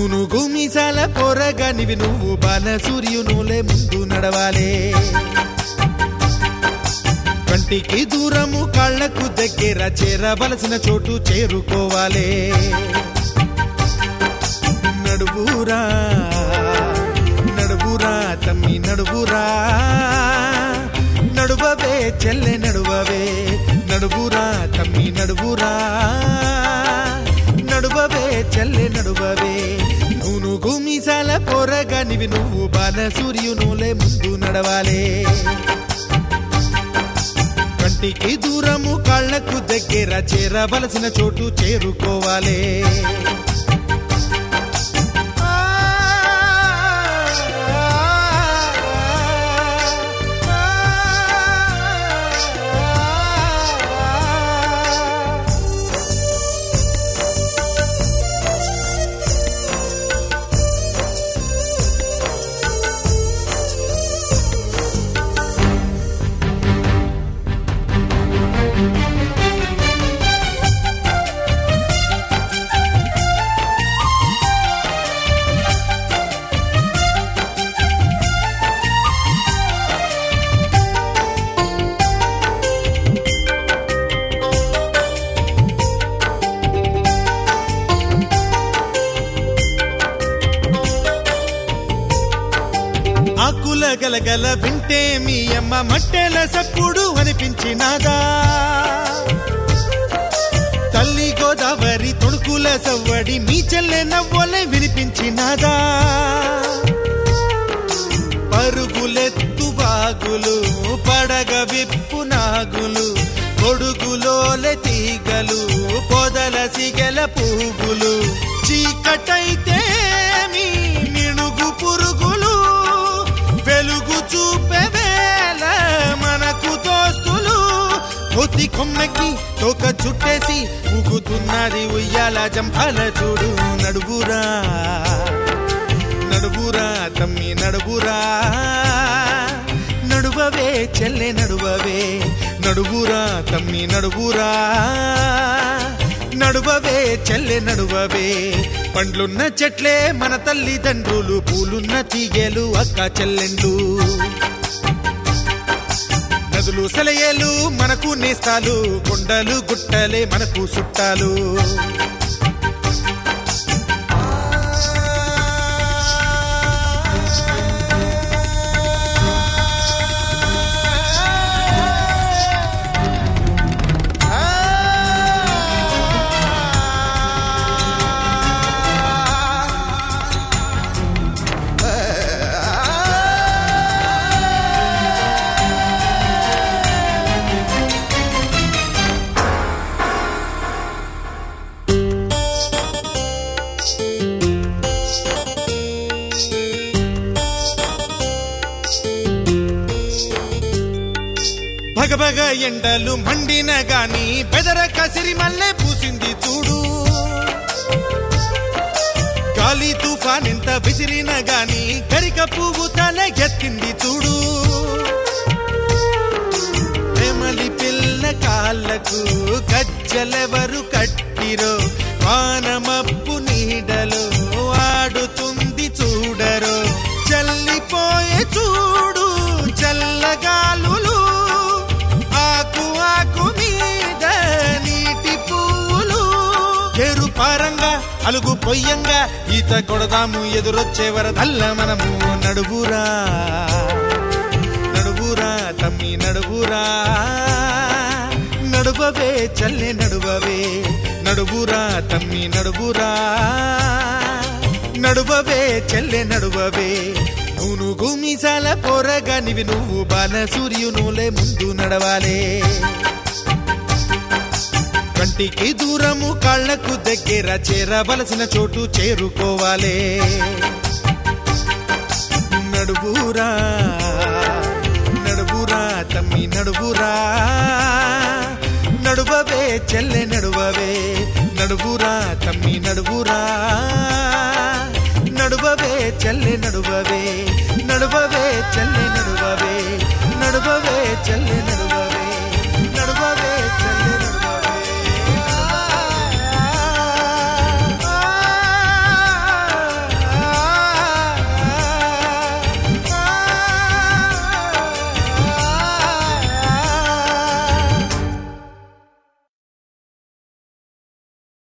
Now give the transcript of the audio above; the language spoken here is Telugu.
నూనుగు మీసాల పొరగానివి నువ్వు బాల సూర్యునులే ముందు నడవాలే కంటికి దూరము కాళ్లకు దగ్గర చేరవలసిన చోటు చేరుకోవాలే నడువురా నడువురా తమ్మి నడువురా నడువవే చెల్లె నడువవే నడువురా తమ్మి నడువురా నడువవే చెల్లె నడువవే నూనుగు మీసాల పొరగానివి నువ్వు బాల సూర్యునులే ముందు నడవాలే కంటికి దూరము కాళ్లకు దగ్గర చేరవలసిన చోటు చేరుకోవాలే ఆకుల గలగల వింటే మీ అమ్మ మట్టెల సప్పుడు అనిపించినాదా తల్లి గోదావరి తొడుకుల సవ్వడి మీ చెల్లె నవ్వలే వినిపించినాదా పరుగులెత్తు వాగులు పడగ విప్పు నాగులు కొడుకులోలె తీగలు పొదల సిగల పువ్వులు చీకటైతే మీ మిణుగు పురుగులు వెలుగు చూపే వేళ మనకు దోస్తులు కొద్ది కొమ్మెక్కి తోక చుట్టేసి ఊగుతున్నది ఉయ్యాల జంపాల చూడు నడువురా నడువురా తమ్మి నడువురా నడువవే చెల్లె నడువవే నడువురా తమ్మి నడువురా నడువవే చెల్లె నడువవే పండ్లున్న చెట్లే మన తల్లిదండ్రులు పూలున్న తీగేలు అక్క చెల్లెండ్లు నదులు సెలయేలు మనకు నేస్తాలు కొండలు గుట్టలే మనకు చుట్టాలు భగభగ ఎండలు మండిన గాని బెదర కసిరి మల్లె పూసింది చూడు గాలి తుఫాన్ ఎంత విసిరిన గాని గరిక పువ్వు తల ఎత్తింది చూడు నెమలి పిల్ల కాళ్ళకు గజ్జలెవరు కట్టిరో వానమప్పు నీడలో ఆడుతుంది చూడరో చల్లిపోయే చూడు చల్లగాలులు ఆకు ఆకు మీద నీటి పువ్వులు ఎరు పారంగా అలుగు పొయ్యంగా ఈత కొడదాము ఎదురొచ్చే వరదల్ల మనము నడువురా నడువురా తమ్మి నడువురా నడువవే చల్లె నడువవే నడువురా తమ్మి నడువురా నడువవే చెల్లె నడువవే నూనుగు మీసాల పొరగానివి నువ్వు బాల సూర్యునులే ముందు నడవాలే కంటికి దూరము కాళ్లకు దగ్గర చేరవలసిన చోటు చేరుకోవాలే నడువురా నడువురా తమ్మి నడువురా నడువవే చెల్లె నడువవే నడువురా తమ్మి నడువురా నడువవే చెల్లె నడువవే నడువవే చెల్లె నడువవే నడువవే చెల్లె నడువవే